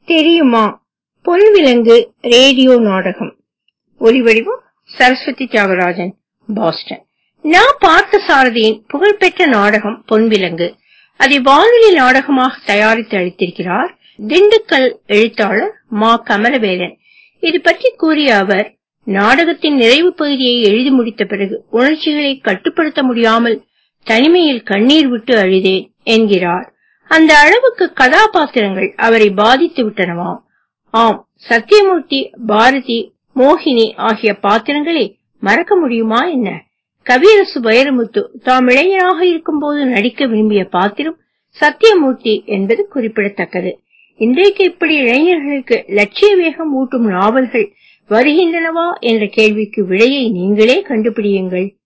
தெரியுமா பொன்விலங்கு ரேடியோ நாடகம் ஒலிவடிவம் சரஸ்வதி தியாகராஜன் பாஸ்டன் நான் பார்த்த சாரதியின் புகழ்பெற்ற நாடகம் பொன்விலங்கு அதை வானொலி நாடகமாக தயாரித்து அளித்திருக்கிறார் திண்டுக்கல் எழுத்தாளர் மா கமலவேலன் இது பற்றி கூறிய அவர் நாடகத்தின் நிறைவு பகுதியை எழுதி முடித்த பிறகு உணர்ச்சிகளை கட்டுப்படுத்த முடியாமல் தனிமையில் கண்ணீர் விட்டு அழுதேன் என்கிறார் அந்த அளவுக்கு கதாபாத்திரங்கள் அவரை பாதித்து விட்டனவாம் ஆம் சத்தியமூர்த்தி பாரதி மோகினி ஆகிய பாத்திரங்களை மறக்க முடியுமா என்ன கவியரசு வைரமுத்து தாம் இளைஞராக இருக்கும்போது நடிக்க விரும்பிய பாத்திரம் சத்தியமூர்த்தி என்பது குறிப்பிடத்தக்கது இன்றைக்கு இப்படி இளைஞர்களுக்கு லட்சிய வேகம் ஊட்டும் நாவல்கள் வருகின்றனவா என்ற கேள்விக்கு விடையை நீங்களே கண்டுபிடியுங்கள்